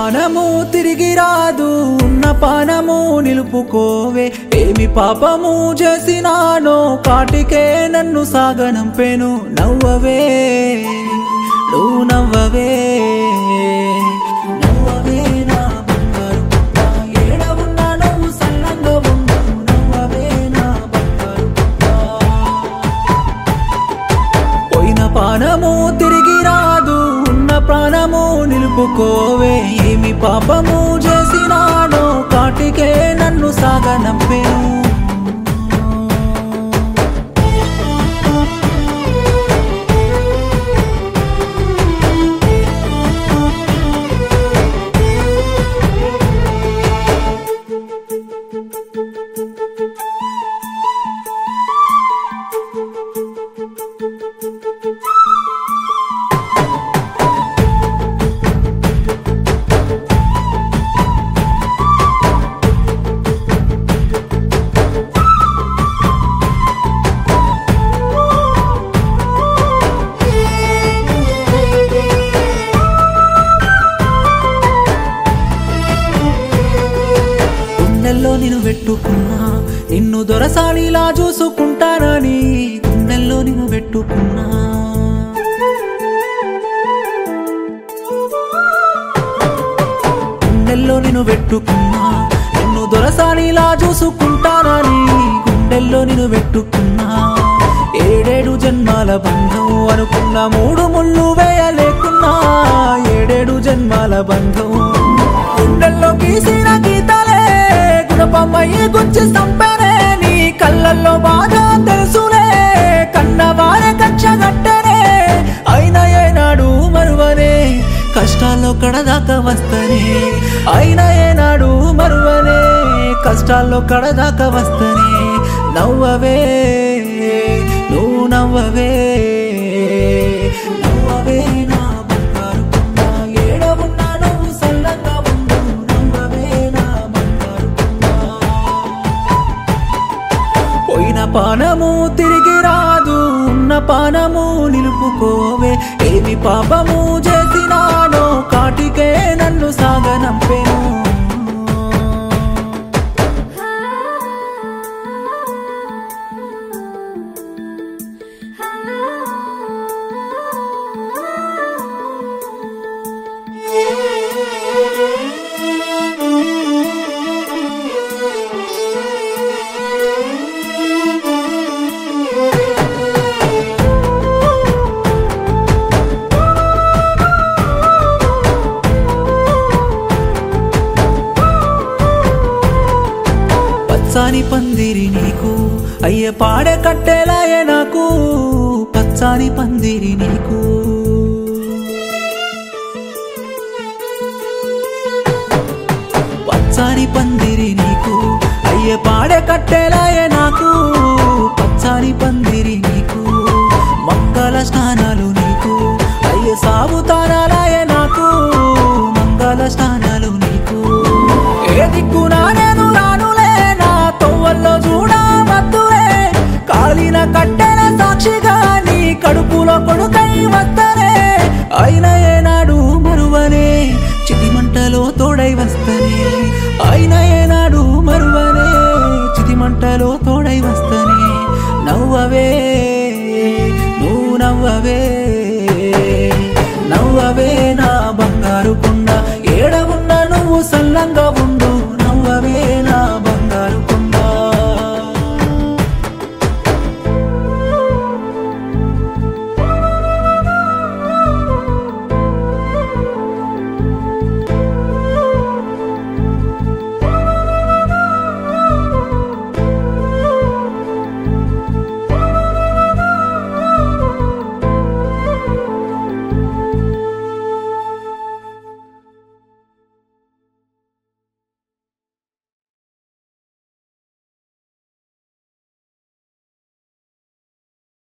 పానము తిరిగి రాదు ఉన్న పానము నిలుపుకోవే ఏమి పాపము చేసినానో కాటికే నన్ను సాగనంపెను నవ్వవే నువ్వు నవ్వవే నవ్వవే నా బంగారు పుట్ట. ఏడ ఉన్నా నువ్వు సల్లంగా ఉండు. నవ్వవే నా బంగారు పుట్ట. పోయిన పానము తిరిగి రాదు ఉన్న ప్రాణము నిలుపుకోవే ఏమి పాపము చేసినానో కాటికే నన్ను సాగనంపెను గుండెల్లో నిన్ను పెట్టుకున్నా నిన్ను దొరసానిలా చూసుకుంటానని గుండెల్లో నిన్ను పెట్టుకున్నా గుండెల్లో నిన్ను పెట్టుకున్నా నిన్ను దొరసానిలా చూసుకుంటానని గుండెల్లో నిన్ను పెట్టుకున్నా ఏడేడు జన్మాల బంధం అనుకున్న మూడు ముళ్ళు వేయలేకున్నా ఏడేడు జన్మాల బంధం గుండెల్లో గీసిన గీతలే గుణపమ్మయ్యి గుచ్చి సంపనే నీ కళ్ళల్లో బాధ తెలుసులే కన్నవారే కక్ష గట్టనే అయినా ఏనాడు మరువనే కష్టాల్లో కడదాకా వస్తనే అయినా ఏనాడు మరువనే కష్టాల్లో కడదాకా వస్తనే నవ్వవే నువ్వు నవ్వవే నవ్వవే నా బంగారు కొండ. ఏడ ఉన్నా నువ్వు సల్లంగా ఉండు. నవ్వవే నా బంగారు కొండ. పోయిన పానము తిరిగి రాదు ఉన్న పానము నిలుపుకోవే ఏమి పాపము చేసినానో కాటికే నన్ను సాగనంపెను పచ్చాని పందిరి నీకు అయ్య పాడే కట్టేలాయే నాకు పచ్చాని పందిరి నీకు పచ్చాని పందిరి నీకు అయ్య పాడే కట్టేలాయే నాకు పచ్చాని పందిరి నీకు మంగళ స్నానాలు నీకు అయ్య సాగుతానాలాయే నాకు మంగళ స్నానాలు నీకు ఏ దిక్కునా నేను రానులే నా తొవ్వల్లో చూడా మత్తులే కాలిన కట్టెల సాక్షిగా నీ కడుపులో కొడుకై వస్తనే అయిన ఏనాడు మరువనే చితి మంటలో తోడై వస్తనే అయిన ఏనాడు మరువనే చితి మంటలో తోడై వస్తనే నవ్వవే నువ్వు నవ్వవే